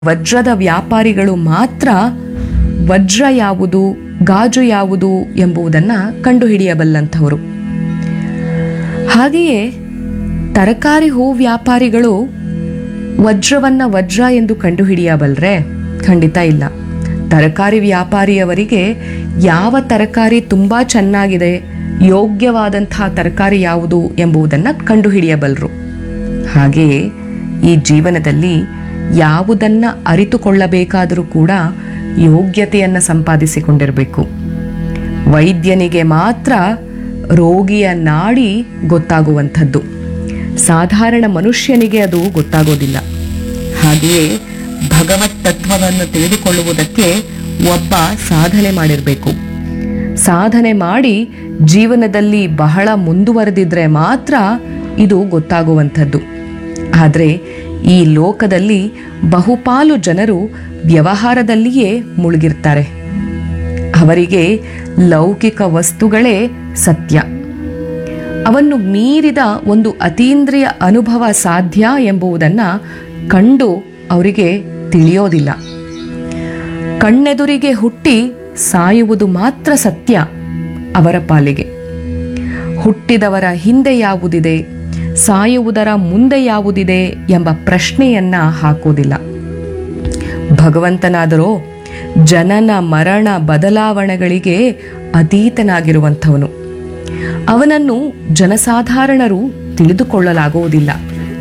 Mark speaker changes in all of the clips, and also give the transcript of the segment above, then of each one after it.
Speaker 1: ವಜ್ರದ ವ್ಯಾಪಾರಿಗಳು ಮಾತ್ರ ವಜ್ರ ಯಾವುದು ಗಾಜು ಯಾವುದು ಎಂಬುದನ್ನು ಕಂಡುಹಿಡಿಯಬಲ್ಲಂಥವರು ಹಾಗೆಯೇ ತರಕಾರಿ ಹೂ ವ್ಯಾಪಾರಿಗಳು ವಜ್ರವನ್ನ ವಜ್ರ ಎಂದು ಕಂಡುಹಿಡಿಯಬಲ್ರೆ ಖಂಡಿತ ಇಲ್ಲ ತರಕಾರಿ ವ್ಯಾಪಾರಿಯವರಿಗೆ ಯಾವ ತರಕಾರಿ ತುಂಬ ಚೆನ್ನಾಗಿದೆ ಯೋಗ್ಯವಾದಂತಹ ತರಕಾರಿ ಯಾವುದು ಎಂಬುದನ್ನು ಕಂಡುಹಿಡಿಯಬಲ್ಲರು ಹಾಗೆಯೇ ಈ ಜೀವನದಲ್ಲಿ ಯಾವುದನ್ನ ಅರಿತುಕೊಳ್ಳಬೇಕಾದರೂ ಕೂಡ ಯೋಗ್ಯತೆಯನ್ನು ಸಂಪಾದಿಸಿಕೊಂಡಿರಬೇಕು ವೈದ್ಯನಿಗೆ ಮಾತ್ರ ರೋಗಿಯ ನಾಡಿ ಗೊತ್ತಾಗುವಂಥದ್ದು ಸಾಧಾರಣ ಮನುಷ್ಯನಿಗೆ ಅದು ಗೊತ್ತಾಗೋದಿಲ್ಲ ಹಾಗೆಯೇ ಭಗವತ್ ತತ್ವವನ್ನು ತಿಳಿದುಕೊಳ್ಳುವುದಕ್ಕೆ ಒಬ್ಬ ಸಾಧನೆ ಮಾಡಿರಬೇಕು ಸಾಧನೆ ಮಾಡಿ ಜೀವನದಲ್ಲಿ ಬಹಳ ಮುಂದುವರೆದಿದ್ರೆ ಮಾತ್ರ ಇದು ಗೊತ್ತಾಗುವಂಥದ್ದು ಆದರೆ ಈ ಲೋಕದಲ್ಲಿ ಬಹುಪಾಲು ಜನರು ವ್ಯವಹಾರದಲ್ಲಿಯೇ ಮುಳುಗಿರ್ತಾರೆ ಅವರಿಗೆ ಲೌಕಿಕ ವಸ್ತುಗಳೇ ಸತ್ಯ ಅವನ್ನು ಮೀರಿದ ಒಂದು ಅತೀಂದ್ರಿಯ ಅನುಭವ ಸಾಧ್ಯ ಎಂಬುದನ್ನು ಕಂಡು ಅವರಿಗೆ ತಿಳಿಯೋದಿಲ್ಲ ಕಣ್ಣೆದುರಿಗೆ ಹುಟ್ಟಿ ಸಾಯುವುದು ಮಾತ್ರ ಸತ್ಯ ಅವರ ಪಾಲಿಗೆ ಹುಟ್ಟಿದವರ ಹಿಂದೆ ಯಾವುದಿದೆ ಸಾಯುವುದರ ಮುಂದೆ ಯಾವುದಿದೆ ಎಂಬ ಪ್ರಶ್ನೆಯನ್ನ ಹಾಕೋದಿಲ್ಲ ಭಗವಂತನಾದರೋ ಜನನ ಮರಣ ಬದಲಾವಣೆಗಳಿಗೆ ಅತೀತನಾಗಿರುವಂಥವನು ಅವನನ್ನು ಜನಸಾಧಾರಣರು ತಿಳಿದುಕೊಳ್ಳಲಾಗುವುದಿಲ್ಲ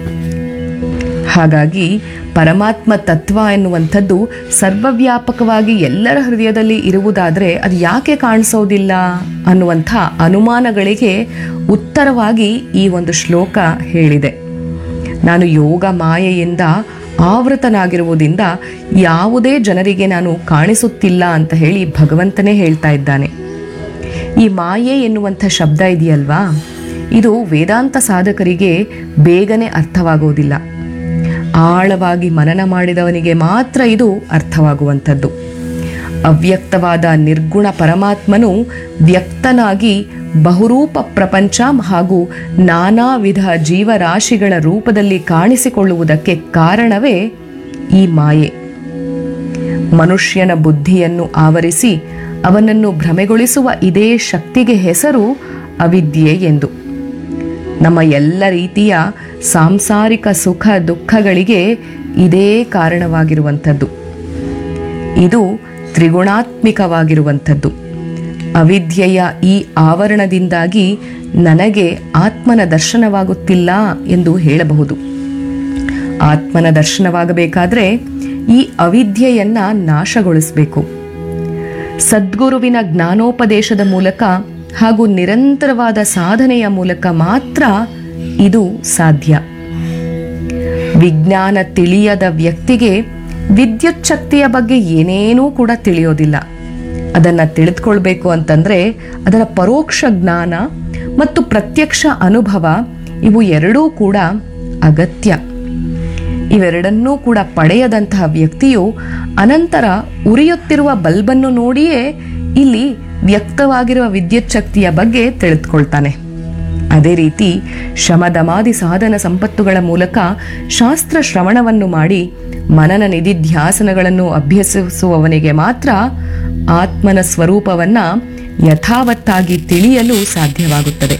Speaker 1: ಹಾಗಾಗಿ ಪರಮಾತ್ಮ ತತ್ವ ಎನ್ನುವಂಥದ್ದು ಸರ್ವವ್ಯಾಪಕವಾಗಿ ಎಲ್ಲರ ಹೃದಯದಲ್ಲಿ ಇರುವುದಾದರೆ ಅದು ಯಾಕೆ ಕಾಣಿಸೋದಿಲ್ಲ ಅನ್ನುವಂಥ ಅನುಮಾನಗಳಿಗೆ ಉತ್ತರವಾಗಿ ಈ ಒಂದು ಶ್ಲೋಕ ಹೇಳಿದೆ ನಾನು ಯೋಗ ಮಾಯೆಯಿಂದ ಆವೃತನಾಗಿರುವುದರಿಂದ ಯಾವುದೇ ಜನರಿಗೆ ನಾನು ಕಾಣಿಸುತ್ತಿಲ್ಲ ಅಂತ ಹೇಳಿ ಭಗವಂತನೇ ಹೇಳ್ತಾ ಇದ್ದಾನೆ ಈ ಮಾಯೆ ಎನ್ನುವಂಥ ಶಬ್ದ ಇದೆಯಲ್ವಾ ಇದು ವೇದಾಂತ ಸಾಧಕರಿಗೆ ಬೇಗನೆ ಅರ್ಥವಾಗುವುದಿಲ್ಲ ಆಳವಾಗಿ ಮನನ ಮಾಡಿದವನಿಗೆ ಮಾತ್ರ ಇದು ಅರ್ಥವಾಗುವಂಥದ್ದು ಅವ್ಯಕ್ತವಾದ ನಿರ್ಗುಣ ಪರಮಾತ್ಮನು ವ್ಯಕ್ತನಾಗಿ ಬಹುರೂಪ ಪ್ರಪಂಚ ಹಾಗೂ ನಾನಾ ವಿಧ ಜೀವರಾಶಿಗಳ ರೂಪದಲ್ಲಿ ಕಾಣಿಸಿಕೊಳ್ಳುವುದಕ್ಕೆ ಕಾರಣವೇ ಈ ಮಾಯೆ ಮನುಷ್ಯನ ಬುದ್ಧಿಯನ್ನು ಆವರಿಸಿ ಅವನನ್ನು ಭ್ರಮೆಗೊಳಿಸುವ ಇದೇ ಶಕ್ತಿಗೆ ಹೆಸರು ಅವಿದ್ಯೆ ಎಂದು ನಮ್ಮ ಎಲ್ಲ ರೀತಿಯ ಸಾಂಸಾರಿಕ ಸುಖ ದುಃಖಗಳಿಗೆ ಇದೇ ಕಾರಣವಾಗಿರುವಂಥದ್ದು ಇದು ತ್ರಿಗುಣಾತ್ಮಿಕವಾಗಿರುವಂಥದ್ದು ಅವಿದ್ಯೆಯ ಈ ಆವರಣದಿಂದಾಗಿ ನನಗೆ ಆತ್ಮನ ದರ್ಶನವಾಗುತ್ತಿಲ್ಲ ಎಂದು ಹೇಳಬಹುದು ಆತ್ಮನ ದರ್ಶನವಾಗಬೇಕಾದ್ರೆ ಈ ಅವಿದ್ಯೆಯನ್ನ ನಾಶಗೊಳಿಸಬೇಕು ಸದ್ಗುರುವಿನ ಜ್ಞಾನೋಪದೇಶದ ಮೂಲಕ ಹಾಗೂ ನಿರಂತರವಾದ ಸಾಧನೆಯ ಮೂಲಕ ಮಾತ್ರ ಇದು ಸಾಧ್ಯ ವಿಜ್ಞಾನ ತಿಳಿಯದ ವ್ಯಕ್ತಿಗೆ ವಿದ್ಯುತ್ ಶಕ್ತಿಯ ಬಗ್ಗೆ ಏನೇನೂ ಕೂಡ ತಿಳಿಯೋದಿಲ್ಲ ಅದನ್ನು ತಿಳಿದುಕೊಳ್ಬೇಕು ಅಂತಂದ್ರೆ ಅದರ ಪರೋಕ್ಷ ಜ್ಞಾನ ಮತ್ತು ಪ್ರತ್ಯಕ್ಷ ಅನುಭವ ಇವು ಎರಡೂ ಕೂಡ ಅಗತ್ಯ ಇವೆರಡನ್ನೂ ಕೂಡ ಪಡೆಯದಂತಹ ವ್ಯಕ್ತಿಯು ಅನಂತರ ಉರಿಯುತ್ತಿರುವ ಬಲ್ಬನ್ನು ನೋಡಿಯೇ ಇಲ್ಲಿ ವ್ಯಕ್ತವಾಗಿರುವ ವಿದ್ಯುತ್ ಶಕ್ತಿಯ ಬಗ್ಗೆ ತಿಳಿದುಕೊಳ್ತಾನೆ ಅದೇ ರೀತಿ ಶಮದಮಾದಿ ಸಾಧನ ಸಂಪತ್ತುಗಳ ಮೂಲಕ ಶಾಸ್ತ್ರ ಶ್ರವಣವನ್ನು ಮಾಡಿ ಮನನ ನಿಧಿಧ್ಯಾಸನಗಳನ್ನು ಅಭ್ಯಸಿಸುವವನಿಗೆ ಮಾತ್ರ ಆತ್ಮನ ಸ್ವರೂಪವನ್ನ ಯಥಾವತ್ತಾಗಿ ತಿಳಿಯಲು ಸಾಧ್ಯವಾಗುತ್ತದೆ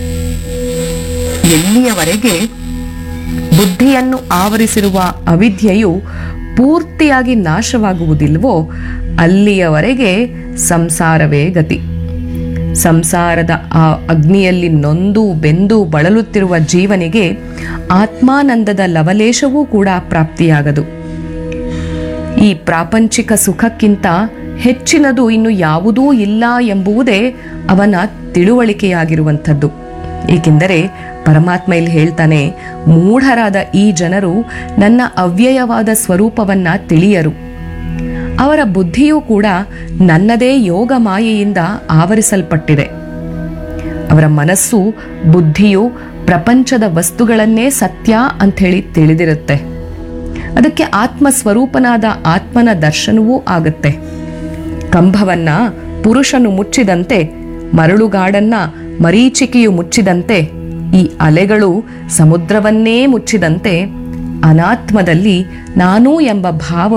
Speaker 1: ಎಲ್ಲಿಯವರೆಗೆ ಬುದ್ಧಿಯನ್ನು ಆವರಿಸಿರುವ ಅವಿದ್ಯೆಯು ಪೂರ್ತಿಯಾಗಿ ನಾಶವಾಗುವುದಿಲ್ವೋ ಅಲ್ಲಿಯವರೆಗೆ ಸಂಸಾರವೇ ಗತಿ ಸಂಸಾರದ ಆ ಅಗ್ನಿಯಲ್ಲಿ ನೊಂದು ಬೆಂದು ಬಳಲುತ್ತಿರುವ ಜೀವನಿಗೆ ಆತ್ಮಾನಂದದ ಲವಲೇಶವೂ ಕೂಡ ಪ್ರಾಪ್ತಿಯಾಗದು ಈ ಪ್ರಾಪಂಚಿಕ ಸುಖಕ್ಕಿಂತ ಹೆಚ್ಚಿನದು ಇನ್ನು ಯಾವುದೂ ಇಲ್ಲ ಎಂಬುವುದೇ ಅವನ ತಿಳುವಳಿಕೆಯಾಗಿರುವಂಥದ್ದು ಏಕೆಂದರೆ ಪರಮಾತ್ಮ ಇಲ್ಲಿ ಹೇಳ್ತಾನೆ ಮೂಢರಾದ ಈ ಜನರು ನನ್ನ ಅವ್ಯಯವಾದ ಸ್ವರೂಪವನ್ನ ತಿಳಿಯರು ಅವರ ಬುದ್ಧಿಯೂ ಕೂಡ ನನ್ನದೇ ಯೋಗ ಮಾಯೆಯಿಂದ ಆವರಿಸಲ್ಪಟ್ಟಿದೆ ಅವರ ಮನಸ್ಸು ಬುದ್ಧಿಯು ಪ್ರಪಂಚದ ವಸ್ತುಗಳನ್ನೇ ಸತ್ಯ ಅಂಥೇಳಿ ತಿಳಿದಿರುತ್ತೆ ಅದಕ್ಕೆ ಆತ್ಮ ಸ್ವರೂಪನಾದ ಆತ್ಮನ ದರ್ಶನವೂ ಆಗುತ್ತೆ ಕಂಬವನ್ನ ಪುರುಷನು ಮುಚ್ಚಿದಂತೆ ಮರಳುಗಾಡನ್ನ ಮರೀಚಿಕೆಯು ಮುಚ್ಚಿದಂತೆ ಈ ಅಲೆಗಳು ಸಮುದ್ರವನ್ನೇ ಮುಚ್ಚಿದಂತೆ ಅನಾತ್ಮದಲ್ಲಿ ನಾನು ಎಂಬ ಭಾವ